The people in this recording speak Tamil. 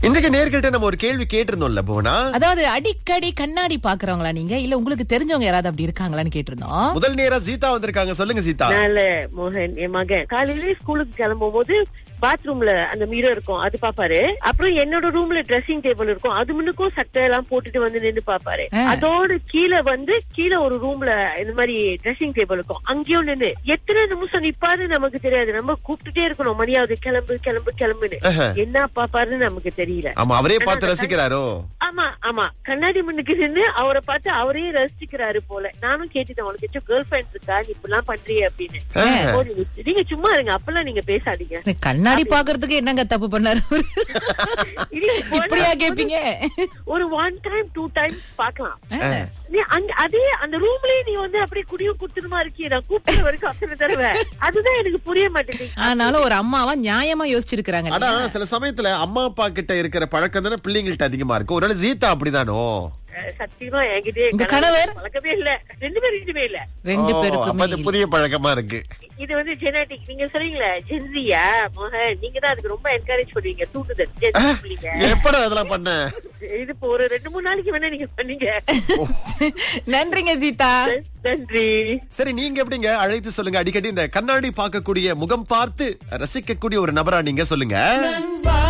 இன்றைக்கு நேர்கள்ட்ட நம்ம ஒரு கேள்வி கேட்டிருந்தோம்ல போனா அதாவது அடிக்கடி கண்ணாடி பாக்குறவங்களா நீங்க இல்ல உங்களுக்கு தெரிஞ்சவங்க யாராவது அப்படி இருக்காங்களான்னு கேட்டிருந்தோம் முதல் நேரா சீதா வந்திருக்காங்க சொல்லுங்க சீதா நால மோகன் என் மகன் காலையில ஸ்கூலுக்கு கிளம்பும் போது பாத்ரூம்ல அந்த மிரர் இருக்கும் அது பாப்பாரு அப்புறம் என்னோட ரூம்ல ட்ரெஸ்ஸிங் டேபிள் இருக்கும் அது முன்னுக்கும் சட்டை எல்லாம் போட்டுட்டு வந்து நின்னு பாப்பாரு ஆ. அதோட கீழே வந்து கீழே ஒரு ரூம்ல இந்த மாதிரி ட்ரெஸ்ஸிங் டேபிள் இருக்கும் அங்கேயும் நின்னு எத்தனை நிமிஷம் நிப்பாரு நமக்கு தெரியாது நம்ம கூப்பிட்டுட்டே இருக்கணும் மணியாவது கிளம்பு கிளம்பு கிளம்புன்னு என்ன பாப்பாருன்னு நமக்கு தெரியல ஆமா அவரே பார்த்து ரசிக்கிறாரோ ஆமா ஆமா கண்ணாடி முன்னுக்கு நின்னு அவரை பார்த்து அவரே ரசிச்சுக்கிறாரு போல நானும் கேட்டுட்டேன் உனக்கு ஏச்சும் கேர்ள் ஃபிரெண்ட் இருக்கா நீ இப்படிலாம் பண்றிய அப்படின்னு ஓ, நீங்க- நீங்க சும்மா இருங்க அப்பெல்லாம் நீங்க பேசாதீங்க இந்த கண்ணாடி பாக்குறதுக்கு என்னங்க தப்பு பண்ணாரு இது போனா இப்படியா கேப்பீங்க ஒரு ஒன் டைம் டூ டைம் பாக்கலாம் நீ அங்க அதே அந்த ரூம்லயே நீ வந்து அப்படியே குடியும் குத்துருமா இருக்கிய நான் கூப்பிடுற வரைக்கும் அத்தனை தடவை அதுதான் எனக்கு புரிய மாட்டேங்குது ஆனாலும் ஒரு அம்மாவா நியாயமா யோசிச்சிருக்காங்க அதான் சில சமயத்துல அம்மா அப்பா கிட்ட இருக்கிற பழக்கம் தானே பிள்ளைங்கள்ட்ட அதிகமா இருக்கு ஒருவேளை சீதா அப்படிதானோ அஹ், சத்தியமா என்கிட்டயே உங்க கணவர் கணவர்? பழக்கமே இல்ல ரெண்டு பேரும் ரெண்டுமே இல்ல ரெண்டு ஓ, அப்ப பேருக்குமே அது புதிய பழக்கமா இருக்கு இது வந்து ஜெனட்டிக் நீங்க சொல்றீங்களே ஜென்சியா மோகன் நீங்க தான் அதுக்கு ரொம்ப என்கரேஜ் பண்ணுவீங்க தூண்டுதல் Gen Z பிள்ளைங்க. எப்படா அதெல்லாம் பண்ண இது இப்போ ஒரு ரெண்டு மூணு நாளைக்கு வேணா நீங்க பண்ணீங்க நன்றிங்க சீதா நன்றி சரி நீங்க எப்படிங்க அழைத்து சொல்லுங்க அடிக்கடி இந்த கண்ணாடி பார்க்கக்கூடிய முகம் பார்த்து ரசிக்கக்கூடிய ஒரு நபரா நீங்க சொல்லுங்க